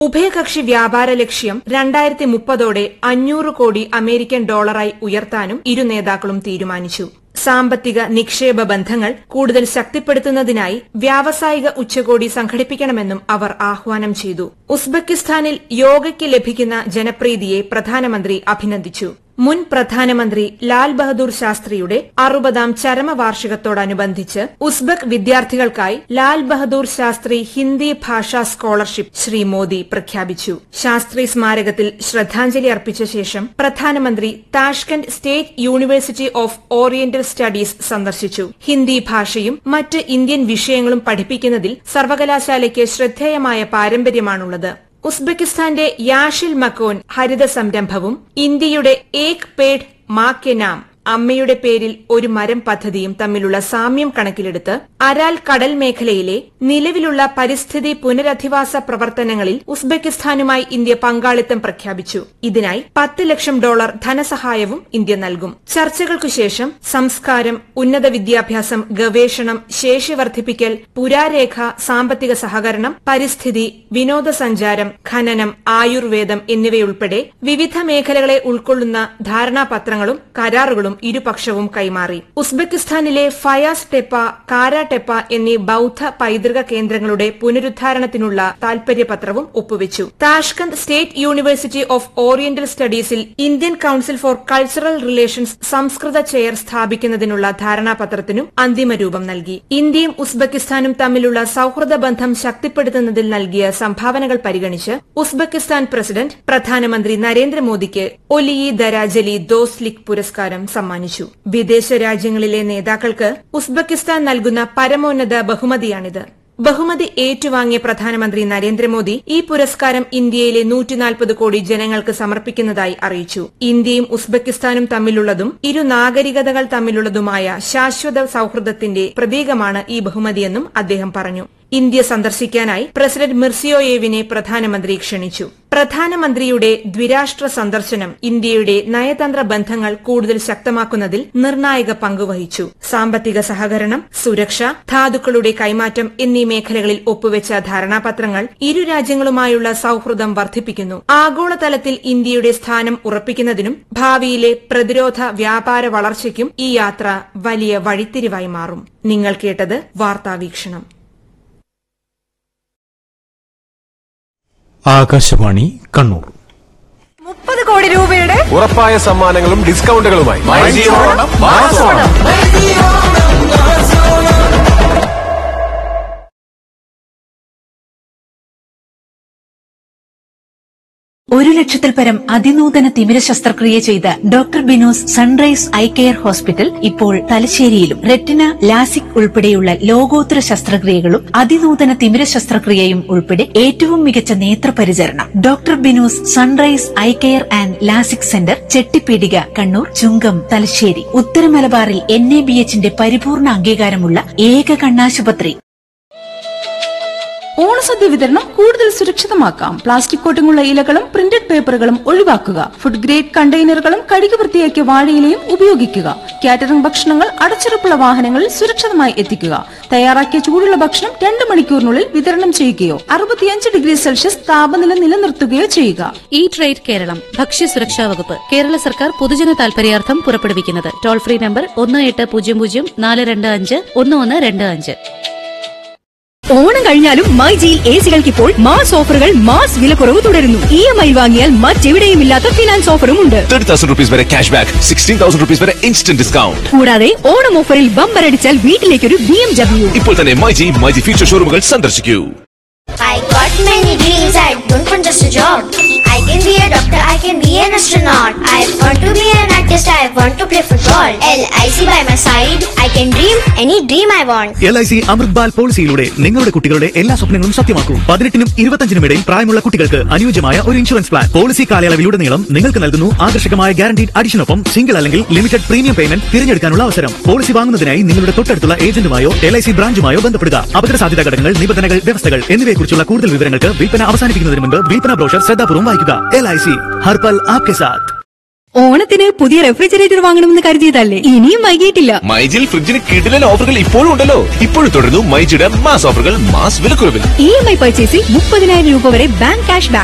ഉഭയകക്ഷി വ്യാപാര ലക്ഷ്യം രണ്ടായിരത്തി മുപ്പതോടെ അഞ്ഞൂറ് കോടി അമേരിക്കൻ ഡോളറായി ഉയർത്താനും ഇരു നേതാക്കളും തീരുമാനിച്ചു സാമ്പത്തിക നിക്ഷേപ ബന്ധങ്ങൾ കൂടുതൽ ശക്തിപ്പെടുത്തുന്നതിനായി വ്യാവസായിക ഉച്ചകോടി സംഘടിപ്പിക്കണമെന്നും അവർ ആഹ്വാനം ചെയ്തു ഉസ്ബെക്കിസ്ഥാനിൽ യോഗയ്ക്ക് ലഭിക്കുന്ന ജനപ്രീതിയെ പ്രധാനമന്ത്രി അഭിനന്ദിച്ചു മുൻ പ്രധാനമന്ത്രി ലാൽ ബഹദൂർ ശാസ്ത്രിയുടെ അറുപതാം ചരമവാർഷികത്തോടനുബന്ധിച്ച് ഉസ്ബെക് വിദ്യാർത്ഥികൾക്കായി ലാൽ ബഹദൂർ ശാസ്ത്രി ഹിന്ദി ഭാഷാ സ്കോളർഷിപ്പ് ശ്രീ മോദി പ്രഖ്യാപിച്ചു ശാസ്ത്രി സ്മാരകത്തിൽ ശ്രദ്ധാഞ്ജലി അർപ്പിച്ച ശേഷം പ്രധാനമന്ത്രി Tashkent state university of oriental studies സന്ദർശിച്ചു ഹിന്ദി ഭാഷയും മറ്റ് ഇന്ത്യൻ വിഷയങ്ങളും പഠിപ്പിക്കുന്നതിൽ സർവകലാശാലയ്ക്ക് ശ്രദ്ധേയമായ പാരമ്പര്യമാണുള്ളത് ഉസ്ബെക്കിസ്ഥാന്റെ യാഷിൽ മക്കോൻ ഹരിത സംരംഭവും ഇന്ത്യയുടെ ഏക് പേഡ് മാ കെ നാം അമ്മയുടെ പേരിൽ ഒരു മരം പദ്ധതിയും തമ്മിലുള്ള സാമ്യം കണക്കിലെടുത്ത് അരാൽ കടൽ മേഖലയിലെ നിലവിലുള്ള പരിസ്ഥിതി പുനരധിവാസ പ്രവർത്തനങ്ങളിൽ ഉസ്ബെക്കിസ്ഥാനുമായി ഇന്ത്യ പങ്കാളിത്തം പ്രഖ്യാപിച്ചു ഇതിനായി പത്ത് ലക്ഷം ഡോളർ ധനസഹായവും ഇന്ത്യ നൽകും ചർച്ചകൾക്കു ശേഷം സംസ്കാരം ഉന്നത വിദ്യാഭ്യാസം ഗവേഷണം ശേഷി വർദ്ധിപ്പിക്കൽ പുരാരേഖ സാമ്പത്തിക സഹകരണം പരിസ്ഥിതി വിനോദസഞ്ചാരം ഖനനം ആയുർവേദം എന്നിവയുൾപ്പെടെ വിവിധ മേഖലകളെ ഉൾക്കൊള്ളുന്ന ധാരണാപത്രങ്ങളും കരാറുകളും ഇരുപക്ഷവും കൈമാറി ഉസ്ബെക്കിസ്ഥാനിലെ ഫയാസ് ടെപ്പ കാര ടെപ്പ എന്നീ ബൌദ്ധ പൈതൃക കേന്ദ്രങ്ങളുടെ പുനരുദ്ധാരണത്തിനുള്ള താൽപര്യപത്രവും ഒപ്പുവെച്ചു Tashkent state university of oriental സ്റ്റഡീസിൽ Indian council for cultural relations സംസ്കൃത ചെയർ സ്ഥാപിക്കുന്നതിനുള്ള ധാരണാപത്രത്തിനും അന്തിമ രൂപം നൽകി ഇന്ത്യയും ഉസ്ബെക്കിസ്ഥാനും തമ്മിലുള്ള സൌഹൃദ ബന്ധം ശക്തിപ്പെടുത്തുന്നതിൽ നൽകിയ സംഭാവനകൾ പരിഗണിച്ച് ഉസ്ബെക്കിസ്ഥാൻ പ്രസിഡന്റ് പ്രധാനമന്ത്രി നരേന്ദ്രമോദിക്ക് ഒലിയി ദരാജലി ദോസ്ലിക് പുരസ്കാരം സമ്മാനിച്ചു വിദേശ രാജ്യങ്ങളിലെ നേതാക്കൾക്ക് ഉസ്ബെക്കിസ്ഥാൻ നൽകുന്ന പരമോന്നത ബഹുമതിയാണിത് ബഹുമതി ഏറ്റുവാങ്ങിയ പ്രധാനമന്ത്രി നരേന്ദ്രമോദി ഈ പുരസ്കാരം ഇന്ത്യയിലെ നൂറ്റിനാൽപ്പത് കോടി ജനങ്ങൾക്ക് സമർപ്പിക്കുന്നതായി അറിയിച്ചു ഇന്ത്യയും ഉസ്ബെക്കിസ്ഥാനും തമ്മിലുള്ളതും ഇരു നാഗരികതകൾ തമ്മിലുള്ളതുമായ ശാശ്വത സൌഹൃദത്തിന്റെ പ്രതീകമാണ് ഈ ബഹുമതിയെന്നും അദ്ദേഹം പറഞ്ഞു ഇന്ത്യ സന്ദർശിക്കാനായി പ്രസിഡന്റ് മിർസിയോയേവിനെ പ്രധാനമന്ത്രി ക്ഷണിച്ചു പ്രധാനമന്ത്രിയുടെ ദ്വിരാഷ്ട്ര സന്ദർശനം ഇന്ത്യയുടെ നയതന്ത്ര ബന്ധങ്ങൾ കൂടുതൽ ശക്തമാക്കുന്നതിൽ നിർണായക പങ്കുവഹിച്ചു സാമ്പത്തിക സഹകരണം സുരക്ഷ ധാതുക്കളുടെ കൈമാറ്റം എന്നീ മേഖലകളിൽ ഒപ്പുവെച്ച ധാരണാപത്രങ്ങൾ ഇരു രാജ്യങ്ങളുമായുള്ള സൌഹൃദം വർദ്ധിപ്പിക്കുന്നു ആഗോളതലത്തിൽ ഇന്ത്യയുടെ സ്ഥാനം ഉറപ്പിക്കുന്നതിനും ഭാവിയിലെ പ്രതിരോധ വ്യാപാര വളർച്ചയ്ക്കും ഈ യാത്ര വലിയ വഴിത്തിരിവായി മാറും നിങ്ങൾ കേട്ടത് വാർത്താവീക്ഷണം ആകാശവാണി കണ്ണൂർ മുപ്പത് കോടി രൂപയുടെ ഉറപ്പായ സമ്മാനങ്ങളും ഡിസ്കൗണ്ടുകളുമായി മാസോണം ഒരു ലക്ഷത്തിൽ പരം അതിനൂതന തിമിര ശസ്ത്രക്രിയ ചെയ്ത doctor Binos sunrise eye care hospital ഇപ്പോൾ തലശ്ശേരിയിലും റെറ്റിന ലാസിക് ഉൾപ്പെടെയുള്ള ലോകോത്തര ശസ്ത്രക്രിയകളും അതിനൂതന തിമിര ശസ്ത്രക്രിയയും ഉൾപ്പെടെ ഏറ്റവും മികച്ച നേത്രപരിചരണം doctor Binos sunrise eye care and LASIK centre Chettipeedika Kannur Chungam Thalassery ഉത്തര മലബാറിൽ എൻ എ ബി എച്ചിന്റെ പരിപൂർണ അംഗീകാരമുള്ള ഏക കണ്ണാശുപത്രി ഓണസദ്യ വിതരണം കൂടുതൽ സുരക്ഷിതമാക്കാം പ്ലാസ്റ്റിക് കോട്ടിങ്ങുള്ള ഇലകളും പ്രിന്റഡ് പേപ്പറുകളും ഒഴിവാക്കുക ഫുഡ് ഗ്രേഡ് കണ്ടെയ്നറുകളും കഴുകി വൃത്തിയാക്കിയ വാഴയിലയും ഉപയോഗിക്കുക കാറ്ററിംഗ് ഭക്ഷണങ്ങൾ അടച്ചുറപ്പുള്ള വാഹനങ്ങളിൽ സുരക്ഷിതമായി എത്തിക്കുക തയ്യാറാക്കിയ ചൂടുള്ള ഭക്ഷണം രണ്ട് മണിക്കൂറിനുള്ളിൽ വിതരണം ചെയ്യുകയോ അറുപത്തിയഞ്ച് ഡിഗ്രി സെൽഷ്യസ് താപനില നിലനിർത്തുകയോ ചെയ്യുക ഈ ട്രേഡ് കേരളം ഭക്ഷ്യസുരക്ഷാ വകുപ്പ് കേരള സർക്കാർ പൊതുജന താൽപര്യാർത്ഥം പുറപ്പെടുവിക്കുന്നത് ടോൾ ഫ്രീ നമ്പർ ഒന്ന് എട്ട് പൂജ്യം പൂജ്യം നാല് രണ്ട് അഞ്ച് ഒന്ന് ഒന്ന് രണ്ട് അഞ്ച് ഓണം കഴിഞ്ഞാലും മൈ ജിയിൽ എ സികൾക്ക് ഇപ്പോൾ മാസ് ഓഫറുകൾ മാസ് വിലക്കുറവ് തുടരുന്നു ഇ എം ഐ വാങ്ങിയാൽ മറ്റെവിടെയും ഇല്ലാത്ത ഫിനാൻസ് ഓഫറും ഉണ്ട് തേർട്ടി തൗസൻഡ് റുപ്പീസ് വരെ cash back sixteen thousand rupees വരെ ഇൻസ്റ്റന്റ് ഡിസ്കൗണ്ട് കൂടാതെ ഓണം ഓഫറിൽ ബമ്പർ അടിച്ചാൽ വീട്ടിലേക്കൊരു ബി എം ഡബ്ല്യു ഇപ്പോൾ തന്നെ മൈജി മൈജി ഫ്യൂച്ചർ ഷോറൂമുകൾ സന്ദർശിക്കൂ I got many dreams, I don't want just a job. I can be a doctor, I can be an astronaut. I want to be an artist, I want to play football. LIC by my side, I can dream any dream I want. L I C Amrit Bal പോളിസിയിലൂടെ നിങ്ങളുടെ കുട്ടികളുടെ എല്ലാ സ്വപ്നങ്ങളും സത്യമാക്കൂ പതിനെട്ടിനും ഇരുപത്തഞ്ചിനും ഇടയിൽ പ്രായമുള്ള കുട്ടികൾക്ക് അനുയോജ്യമായ ഒരു ഇൻഷുറൻസ് പ്ലാൻ പോളിസി കാലയളവിലുടനീളം നിങ്ങൾക്ക് നൽകുന്നു ആകർഷകമായ ഗ്യാരണ്ടീഡ് അഡിഷനൊപ്പം സിംഗിൾ അല്ലെങ്കിൽ ലിമിറ്റഡ് പ്രീമിയം പേയ്മെന്റ് തിരഞ്ഞെടുക്കാനുള്ള അവസരം പോളിസി വാങ്ങുന്നതിനായി നിങ്ങളുടെ തൊട്ടടുത്തുള്ള ഏജന്റുമായോ എൽ ഐ സി ബ്രാഞ്ചുമായോ ബന്ധപ്പെടുക അപകട സാധ്യതാ ഘടകങ്ങൾ നിബന്ധനകൾ വ്യവസ്ഥകൾ എന്നിവയെക്കുറിച്ചുള്ള കൂടുതൽ വിവരങ്ങൾക്ക് വിൽപ്പന അവസാനിപ്പിക്കുന്നതിന് മുൻപ് വിൽപ്പന ബ്രോഷർ ശ്രദ്ധാപൂർവ്വം വായിക്കുക എൽ ഐ സി ഹർപൽ ആപ്കെ സാത്ത് ഓണത്തിന് പുതിയ റെഫ്രിജറേറ്റർ വാങ്ങണമെന്ന് കരുതിയതല്ലേ ഇനിയും വൈകിയിട്ടില്ല മൈജിൽ ഫ്രിഡ്ജിന് കിടിലൻ ഓഫറുകൾ ഇപ്പോഴും ഉണ്ടല്ലോ ഇപ്പോഴും തുടരുന്നു മൈജിയുടെ മാസ് ഓഫറുകൾ മാസ് വിലക്കുറവിൽ ഇ എം ഐ പർച്ചേസിൽ മുപ്പതിനായിരം രൂപ വരെ ബാങ്ക് ക്യാഷ് ബാക്ക്